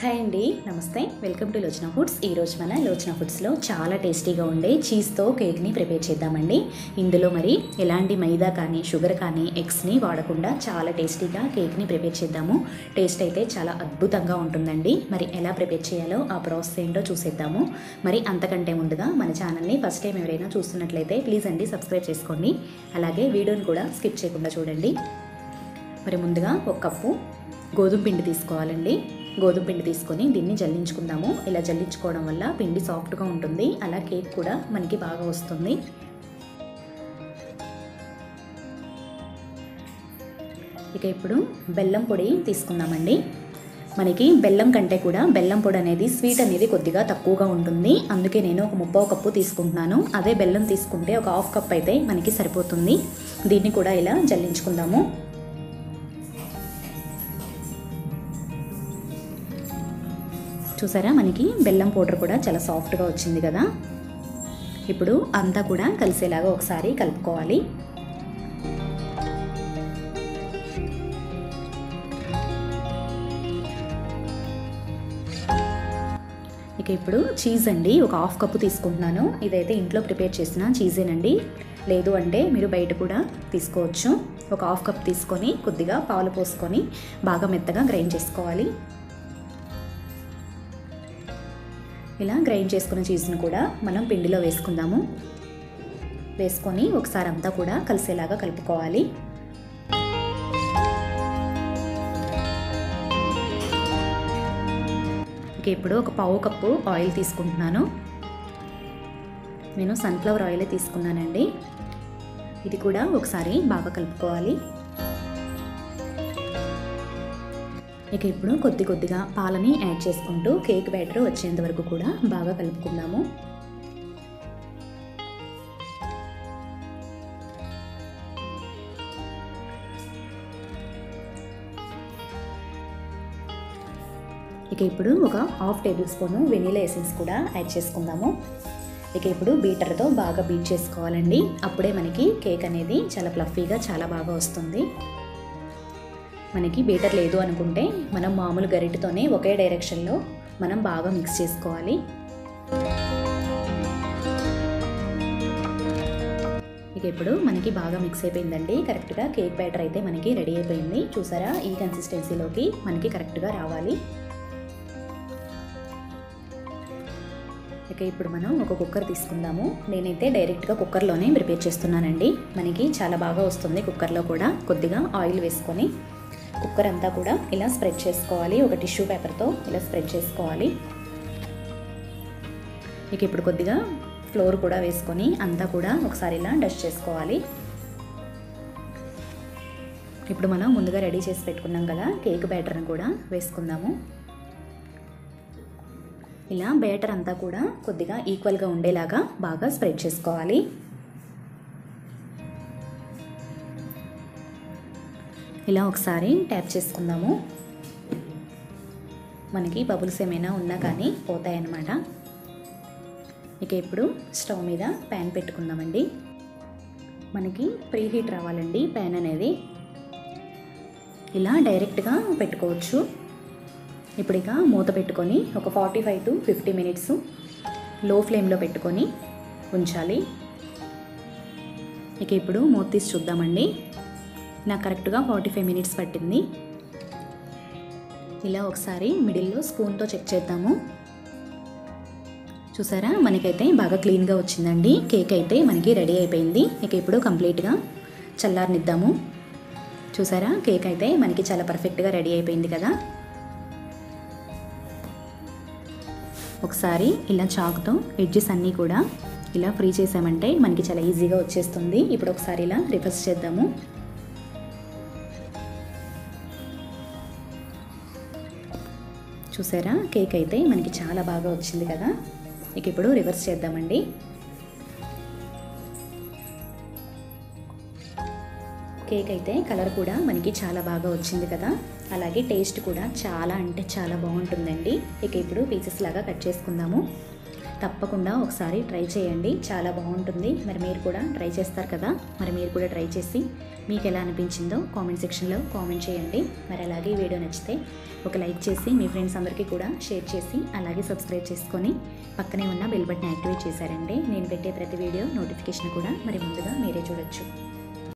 hi అండి నమస్తే welcome to లోచన foods ఈరోజు మన లోచన ఫుడ్స్లో చాలా టేస్టీగా ఉండే చీజ్తో కేక్ని ప్రిపేర్ చేద్దామండి ఇందులో మరి ఎలాంటి మైదా కానీ షుగర్ కానీ ఎగ్స్ని వాడకుండా చాలా టేస్టీగా కేక్ని ప్రిపేర్ చేద్దాము టేస్ట్ అయితే చాలా అద్భుతంగా ఉంటుందండి మరి ఎలా ప్రిపేర్ చేయాలో ఆ ప్రాసెస్ ఏంటో చూసేద్దాము మరి అంతకంటే ముందుగా మన ఛానల్ని ఫస్ట్ టైం ఎవరైనా చూస్తున్నట్లయితే ప్లీజ్ అండి సబ్స్క్రైబ్ చేసుకోండి అలాగే వీడియోని కూడా స్కిప్ చేయకుండా చూడండి మరి ముందుగా ఒక కప్పు గోధుమ పిండి తీసుకోవాలండి గోధుమ పిండి తీసుకొని దీన్ని జల్లించుకుందాము ఇలా జల్లించుకోవడం వల్ల పిండి సాఫ్ట్గా ఉంటుంది అలా కేక్ కూడా మనకి బాగా వస్తుంది ఇక ఇప్పుడు బెల్లం పొడి తీసుకుందామండి మనకి బెల్లం కంటే కూడా బెల్లం పొడి అనేది స్వీట్ అనేది కొద్దిగా తక్కువగా ఉంటుంది అందుకే నేను ఒక ముప్పావు కప్పు తీసుకుంటున్నాను అదే బెల్లం తీసుకుంటే ఒక హాఫ్ కప్ అయితే మనకి సరిపోతుంది దీన్ని కూడా ఇలా జల్లించుకుందాము చూసారా మనకి బెల్లం పౌడర్ కూడా చాలా సాఫ్ట్గా వచ్చింది కదా ఇప్పుడు అంతా కూడా కలిసేలాగా ఒకసారి కలుపుకోవాలి ఇక ఇప్పుడు చీజ్ అండి ఒక హాఫ్ కప్పు తీసుకుంటున్నాను ఇదైతే ఇంట్లో ప్రిపేర్ చేసిన చీజేనండి లేదు అంటే మీరు బయట కూడా తీసుకోవచ్చు ఒక హాఫ్ కప్ తీసుకొని కొద్దిగా పాలు పోసుకొని బాగా మెత్తగా గ్రైండ్ చేసుకోవాలి ఇలా గ్రైండ్ చేసుకున్న చీజ్ని కూడా మనం పిండిలో వేసుకుందాము వేసుకొని ఒకసారి అంతా కూడా కలిసేలాగా కలుపుకోవాలి ఇక ఇప్పుడు ఒక పావు కప్పు ఆయిల్ తీసుకుంటున్నాను నేను సన్ఫ్లవర్ ఆయిలే తీసుకున్నానండి ఇది కూడా ఒకసారి బాగా కలుపుకోవాలి ఇక ఇప్పుడు కొద్ది కొద్దిగా పాలని యాడ్ చేసుకుంటూ కేక్ బ్యాటర్ వచ్చేంత వరకు కూడా బాగా కలుపుకుందాము ఇక ఇప్పుడు ఒక half tablespoon vanilla essence కూడా యాడ్ చేసుకుందాము ఇక ఇప్పుడు బీటర్తో బాగా బీట్ చేసుకోవాలండి అప్పుడే మనకి కేక్ అనేది చాలా ఫ్లఫీగా చాలా బాగా వస్తుంది మనకి బీటర్ లేదు అనుకుంటే మనం మామూలు గరిటతోనే ఒకే డైరెక్షన్లో మనం బాగా మిక్స్ చేసుకోవాలి ఇక ఇప్పుడు మనకి బాగా మిక్స్ అయిపోయిందండి కరెక్ట్గా కేక్ బ్యాటర్ అయితే మనకి రెడీ అయిపోయింది చూసారా ఈ కన్సిస్టెన్సీలోకి మనకి కరెక్ట్గా రావాలి ఇక ఇప్పుడు మనం ఒక కుక్కర్ తీసుకుందాము నేనైతే డైరెక్ట్గా కుక్కర్లోనే ప్రిపేర్ చేస్తున్నానండి మనకి చాలా బాగా వస్తుంది కుక్కర్లో కూడా కొద్దిగా ఆయిల్ వేసుకొని కుక్కర్ అంతా కూడా ఇలా స్ప్రెడ్ చేసుకోవాలి ఒక టిష్యూ పేపర్తో ఇలా స్ప్రెడ్ చేసుకోవాలి ఇక ఇప్పుడు కొద్దిగా ఫ్లోర్ కూడా వేసుకొని అంతా కూడా ఒకసారి ఇలా డస్ట్ చేసుకోవాలి ఇప్పుడు మనం ముందుగా రెడీ చేసి పెట్టుకున్నాం కదా కేక్ బ్యాటర్ని కూడా వేసుకుందాము ఇలా బ్యాటర్ అంతా కూడా కొద్దిగా ఈక్వల్గా ఉండేలాగా బాగా స్ప్రెడ్ చేసుకోవాలి ఇలా ఒకసారి ట్యాప్ చేసుకుందాము మనకి బబుల్స్ ఏమైనా ఉన్నా కానీ పోతాయన్నమాట ఇక ఇప్పుడు స్టవ్ మీద ప్యాన్ పెట్టుకుందామండి మనకి ప్రీ హీట్ రావాలండి ప్యాన్ అనేది ఇలా డైరెక్ట్గా పెట్టుకోవచ్చు ఇప్పుడు ఇక మూత పెట్టుకొని ఒక forty five to fifty minutes లో ఫ్లేమ్లో పెట్టుకొని ఉంచాలి ఇక ఇప్పుడు మూత తీసి చూద్దామండి నాకు కరెక్ట్గా ఫార్టీ ఫైవ్ మినిట్స్ పట్టింది ఇలా ఒకసారి మిడిల్లో స్పూన్తో చెక్ చేద్దాము చూసారా మనకైతే బాగా క్లీన్గా వచ్చిందండి కేక్ అయితే మనకి రెడీ అయిపోయింది ఇక ఇప్పుడు కంప్లీట్గా చల్లారనిద్దాము చూసారా కేక్ అయితే మనకి చాలా పర్ఫెక్ట్గా రెడీ అయిపోయింది కదా ఒకసారి ఇలా చాకుతో ఎడ్జెస్ అన్నీ కూడా ఇలా ఫ్రీ చేసామంటే మనకి చాలా ఈజీగా వచ్చేస్తుంది ఇప్పుడు ఒకసారి ఇలా రివర్స్ చేద్దాము చూసారా కేక్ అయితే మనకి చాలా బాగా వచ్చింది కదా ఇక ఇప్పుడు రివర్స్ చేద్దామండి కేక్ అయితే కలర్ కూడా మనకి చాలా బాగా వచ్చింది కదా అలాగే టేస్ట్ కూడా చాలా అంటే చాలా బాగుంటుందండి ఇక ఇప్పుడు పీసెస్ లాగా కట్ చేసుకుందాము తప్పకుండా ఒకసారి ట్రై చేయండి చాలా బాగుంటుంది మరి మీరు కూడా ట్రై చేస్తారు కదా మరి మీరు కూడా ట్రై చేసి మీకు ఎలా అనిపించిందో కామెంట్ సెక్షన్లో కామెంట్ చేయండి మరి అలాగే ఈ వీడియో నచ్చితే ఒక లైక్ చేసి మీ ఫ్రెండ్స్ అందరికీ కూడా షేర్ చేసి అలాగే సబ్స్క్రైబ్ చేసుకొని పక్కనే ఉన్న బెల్ బటన్ యాక్టివేట్ చేశారంటే నేను పెట్టే ప్రతి వీడియో నోటిఫికేషన్ కూడా మరి ముందుగా మీరే చూడొచ్చు